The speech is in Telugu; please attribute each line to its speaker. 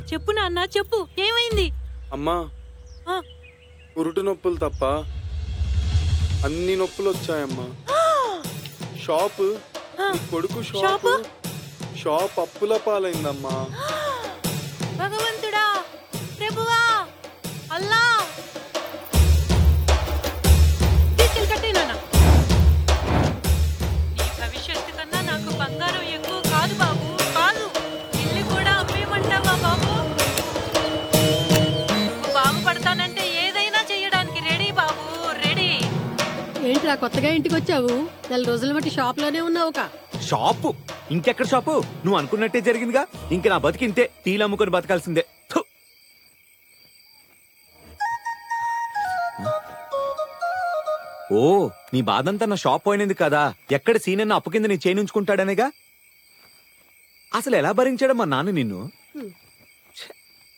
Speaker 1: చెప్పు నాన్న చెప్పు ఏమైంది
Speaker 2: అమ్మా
Speaker 1: ఆ,
Speaker 2: పురుటు నొప్పులు తప్ప అన్ని నొప్పులు వచ్చాయమ్మా షాప్
Speaker 1: ఆ,
Speaker 2: నీ కొడుకు షాప్
Speaker 1: షాపు?
Speaker 2: షాప్ అప్పుల పాలైందమ్మా
Speaker 1: భగవంతుడా ప్రభువా అల్లా తీసుకెళ్ళి కట్టేయ్ నాన్న నీ భవిష్యత్తు కన్నా నాకు బంగారం ఎక్కువ కాదు బాబు కాదు ఇల్లు కూడా అమ్మేమంటావా బాబు నువ్వు బాగుపడతానంటే ఏదైనా చేయడానికి రెడీ బాబు రెడీ
Speaker 3: ఏంట్రా కొత్తగా ఇంటికి వచ్చావు నెల రోజుల బట్టి షాప్ లోనే ఉన్నావు కా
Speaker 4: షాపు ఇంకెక్కడ షాపు నువ్వు అనుకున్నట్టే జరిగిందిగా ఇంక నా బతికింతే టీలు అమ్ముకొని బతకాల్సిందే థు. ఓ నీ బాధంతా నా షాప్ పోయినది కదా ఎక్కడ సీనన్న అప్పు కింద నీ చేయించుకుంటాడనేగా అసలు ఎలా భరించాడు మా నాన్న నిన్ను